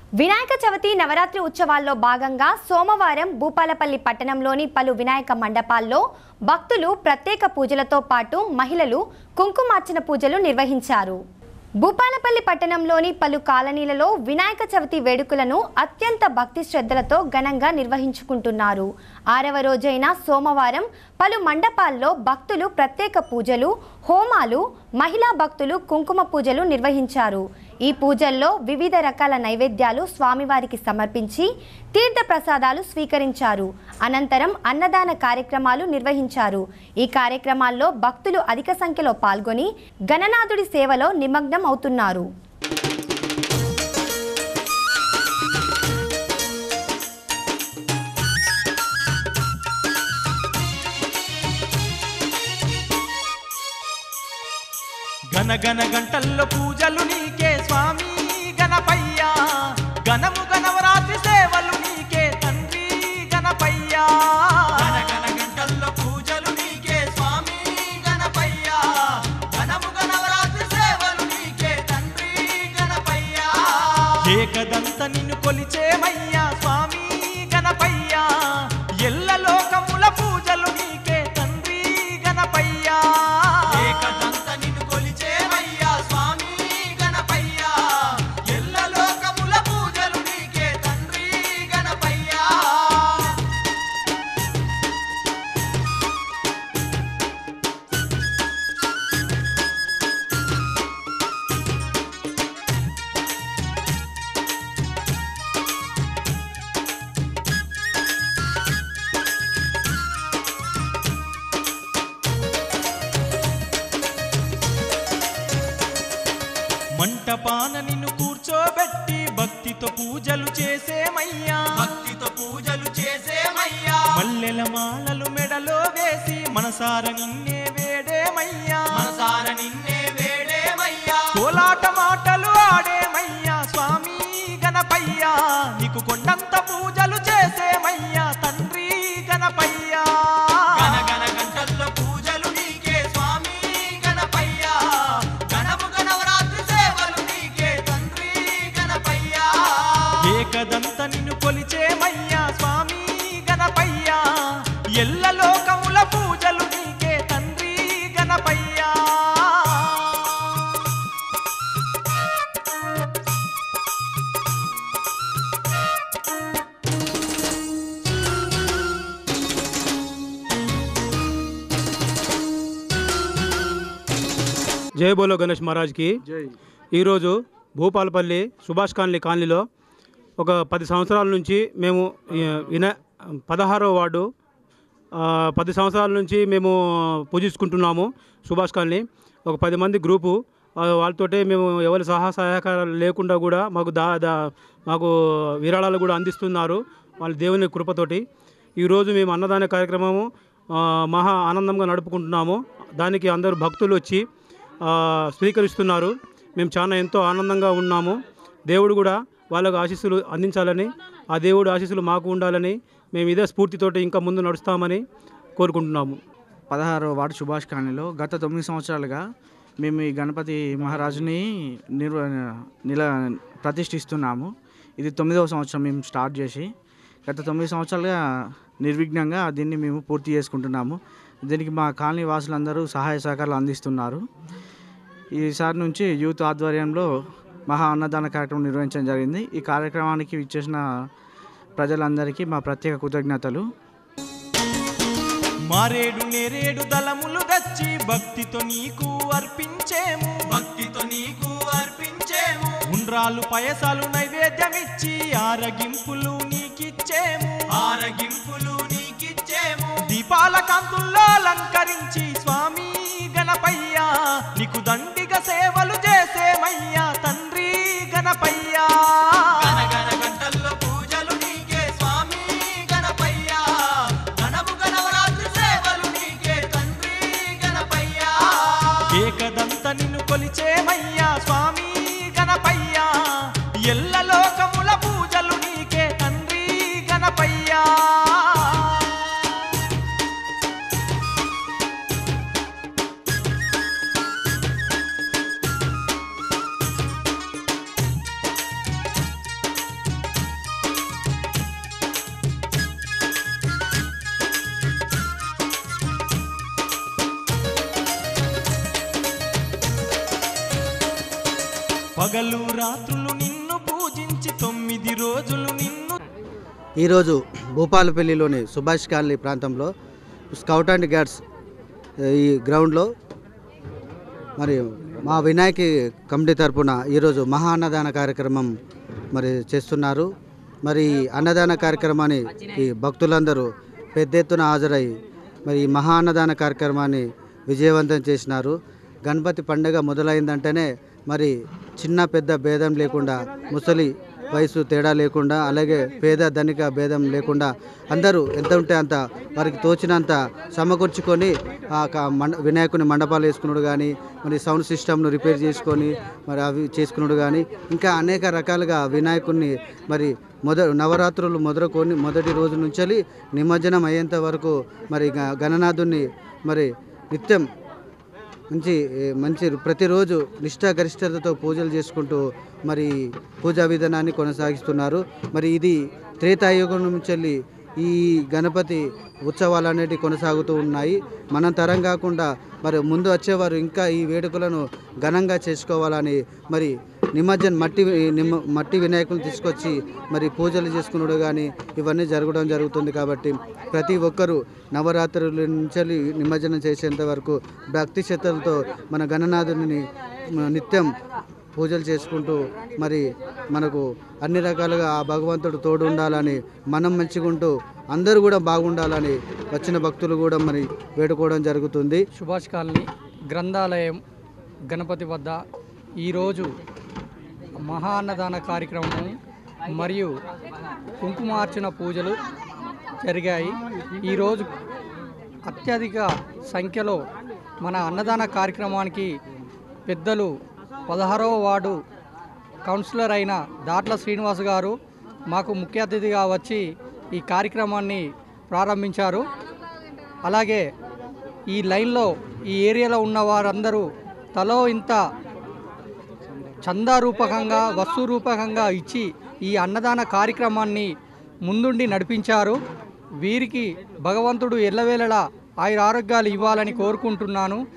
వినాయక చవితి నవరాత్రి ఉత్సవాల్లో భాగంగా సోమవారం భూపాలపల్లి పట్టణంలోని పలు వినాయక మండపాల్లో భక్తులు ప్రత్యేక పూజలతో పాటు మహిళలు కుంకుమార్చన పూజలు నిర్వహించారు భూపాలపల్లి పట్టణంలోని పలు కాలనీలలో వినాయక చవితి వేడుకలను అత్యంత భక్తి శ్రద్ధలతో ఘనంగా నిర్వహించుకుంటున్నారు ఆరవ రోజైన సోమవారం పలు మండపాల్లో భక్తులు ప్రత్యేక పూజలు హోమాలు మహిళా భక్తులు కుంకుమ పూజలు నిర్వహించారు ఈ పూజల్లో వివిధ రకాల నైవేద్యాలు స్వామివారికి సమర్పించి తీర్థ ప్రసాదాలు స్వీకరించారు అనంతరం అన్నదాన కార్యక్రమాలు నిర్వహించారు ఈ కార్యక్రమాల్లో భక్తులు అధిక సంఖ్యలో పాల్గొని గణనాథుడి సేవలో నిమగ్నం అవుతున్నారు గన గన గంటల్లో పూజలు నీకే స్వామి గణపయ్యా గణము గణవరాత్రి సేవలు నీకే తండ్రి గణపయ్యా గన గన గంటల్లో పూజలు నీకే స్వామి గణపయ్యా గణము గణవరాత్రి సేవలు నీకే తండ్రి గణపయ్యా ఏకదంత నిన్ను కొలిచేమయ్యా స్వామి గణపయ్యా ఎల్ల లోకముల పూజలు నీకే తండ్రి గణపయ్యా ఏకదంత నిన్ను కొలిచేమయ్యా స్వామి గణపయ్యా ఎల్ల లోకముల పూజలు నీకే తండ్రి గణపయ్యా మంటపాన నిన్ను కూర్చోబెట్టి భక్తితో పూజలు చేసేమయ్యా భక్తితో పూజలు చేసేమయ్యా మల్లెల మాలలు మెడలో వేసి మనసార నిన్నే వేడేమయ్యా మనసార నిన్నే వేడేమయ్యా కోలాట మాటలు ఆడేమయ్యా స్వామి గణపయ్యా నీకు కొండంత పూజలు చేసేమయ్యా తండ్రి గణపయ్యా గణ గణ గంటల్లో పూజలు నీకే స్వామి గణపయ్యా గణము గణవరాత్రి సేవలు నీకే తండ్రి గణపయ్యా ఏకదంత నిన్ను కొలిచేమయ్యా స్వామి గణపయ్యా ఎల్ల లోకముల పూజలు నీకే తండ్రి గణపయ్యా జై బోలో గణేష్ మహారాజ్కి ఈరోజు భూపాలపల్లి సుభాష్ కాలనీ కాలనీలో ఒక పది సంవత్సరాల నుంచి మేము ఈ, విన పదహారో వార్డు ఆ, పది సంవత్సరాల నుంచి మేము పూజించుకుంటున్నాము సుభాష్ కాలనీ ఒక పది మంది గ్రూపు ఆ, వాళ్ళతోటే మేము ఎవరి సహాయ సహకారాలు లేకుండా కూడా మాకు దా దా మాకు విరాళాలు కూడా అందిస్తున్నారు వాళ్ళ దేవుని కృపతోటి ఈరోజు మేము అన్నదాన కార్యక్రమము ఆ, మహా ఆనందంగా నడుపుకుంటున్నాము దానికి అందరూ భక్తులు వచ్చి ఆ, స్వీకరిస్తున్నారు మేము చాలా ఎంతో ఆనందంగా ఉన్నాము దేవుడు కూడా వాళ్ళకు ఆశీస్సులు అందించాలని ఆ దేవుడు ఆశీస్సులు మాకు ఉండాలని మేము ఇదే స్ఫూర్తితోటి ఇంకా ముందు నడుస్తామని కోరుకుంటున్నాము పదహారవ వార్డు సుభాష్ కాలనీలో గత తొమ్మిది సంవత్సరాలుగా మేము ఈ గణపతి మహారాజుని నిర్వ నిల ప్రతిష్ఠిస్తున్నాము ఇది తొమ్మిదవ సంవత్సరం మేము స్టార్ట్ చేసి గత తొమ్మిది సంవత్సరాలుగా నిర్విఘ్నంగా దీన్ని మేము పూర్తి చేసుకుంటున్నాము దీనికి మా కాలనీ వాసులందరూ సహాయ సహకారాలు అందిస్తున్నారు ఈసారి నుంచి యూత్ ఆధ్వర్యంలో మహా అన్నదాన కార్యక్రమం నిర్వహించడం జరిగింది ఈ కార్యక్రమానికి ఇచ్చేసిన ప్రజలందరికీ మా ప్రత్యేక కృతజ్ఞతలు మారేడు నేరేడు దళములు దచ్చి భక్తితో నీకు అర్పించేము భక్తితో నీకు అర్పించేము ఉండ్రాలు పయసాలు నైవేద్యమిచ్చి ఆరగింపులు నీకిచ్చేము ఆరగింపులు నీకిచ్చేము దీపాల కాంతుల్లో అలంకరించి స్వామి గణపయ్యా నీకు దండిగా సేవలు చేసేమయ్యా తండ్రి గణపయ్యా గణగణ గంటల్లో పూజలు నీకే స్వామి గణపయ్యా గణము గణవరాత్రి సేవలు నీకే తండ్రి గణపయ్యా ఏకదంత నిన్ను కొలిచేమయ్యా స్వామి గణపయ్యా ఎల్ల లోకముల పూజలు నీకే తండ్రి గణపయ్యా పగలు రాత్రులు నిన్ను పూజించి తొమ్మిది రోజులు నిన్ను ఈరోజు భూపాలపల్లిలోని సుభాష్ కాలనీ ప్రాంతంలో స్కౌట్ అండ్ గైడ్స్ ఈ గ్రౌండ్లో మరి మా వినాయకి కమిటీ తరపున ఈరోజు మహా అన్నదాన కార్యక్రమం మరి చేస్తున్నారు మరి ఈ అన్నదాన కార్యక్రమాన్ని ఈ భక్తులందరూ పెద్ద ఎత్తున హాజరై మరి ఈ మహా అన్నదాన కార్యక్రమాన్ని విజయవంతం చేసినారు గణపతి పండుగ మొదలైందంటేనే మరి చిన్న పెద్ద భేదం లేకుండా ముసలి వయసు తేడా లేకుండా అలాగే పేద ధనిక భేదం లేకుండా అందరూ ఎంత ఉంటే అంత వారికి తోచినంత సమకూర్చుకొని ఆ క- మండ వినాయకుని మండపాలు వేసుకున్నాడు కానీ మరి సౌండ్ సిస్టమ్ను రిపేర్ చేసుకొని మరి అవి చేసుకున్నాడు కానీ ఇంకా అనేక రకాలుగా వినాయకుడిని మరి మొద నవరాత్రులు మొదలుకొని మొదటి రోజు నుంచి నిమజ్జనం అయ్యేంత వరకు మరి గ- గణనాథుని మరి నిత్యం మంచి ఏ, మంచి ప్రతిరోజు నిష్ఠాగరిష్టతతో పూజలు చేసుకుంటూ మరి పూజా విధానాన్ని కొనసాగిస్తున్నారు మరి ఇది త్రేతాయుగం నుంచి ఈ గణపతి ఉత్సవాలు అనేటివి కొనసాగుతూ ఉన్నాయి మనం తరం కాకుండా మరి ముందు వచ్చేవారు ఇంకా ఈ వేడుకలను ఘనంగా చేసుకోవాలని మరి నిమజ్జన్ మట్టి నిమ్మ మట్టి వినాయకులు తీసుకొచ్చి మరి పూజలు చేసుకున్నాడు కానీ ఇవన్నీ జరగడం జరుగుతుంది కాబట్టి ప్రతి ఒక్కరూ నవరాత్రుల నుంచి నిమజ్జనం చేసేంత వరకు భక్తి శ్రద్ధలతో మన గణనాథుని మ- నిత్యం పూజలు చేసుకుంటూ మరి మనకు అన్ని రకాలుగా ఆ భగవంతుడు తోడు ఉండాలని మనం మంచిగుంటూ అందరూ కూడా బాగుండాలని వచ్చిన భక్తులు కూడా మరి వేడుకోవడం జరుగుతుంది సుభాష్ కాలనీ గ్రంథాలయం గణపతి వద్ద ఈరోజు మహా అన్నదాన కార్యక్రమం మరియు కుంకుమార్చన పూజలు జరిగాయి ఈరోజు అత్యధిక సంఖ్యలో మన అన్నదాన కార్యక్రమానికి పెద్దలు పదహారవ వార్డు కౌన్సిలర్ అయిన దాట్ల శ్రీనివాస్ గారు మాకు ముఖ్య అతిథిగా వచ్చి ఈ కార్యక్రమాన్ని ప్రారంభించారు అలాగే ఈ లైన్లో ఈ ఏరియాలో ఉన్న వారందరూ తలో ఇంత చందా రూపకంగా వస్తు రూపకంగా ఇచ్చి ఈ అన్నదాన కార్యక్రమాన్ని ముందుండి నడిపించారు వీరికి భగవంతుడు ఎల్లవేళలా ఆయుర ఆరోగ్యాలు ఇవ్వాలని కోరుకుంటున్నాను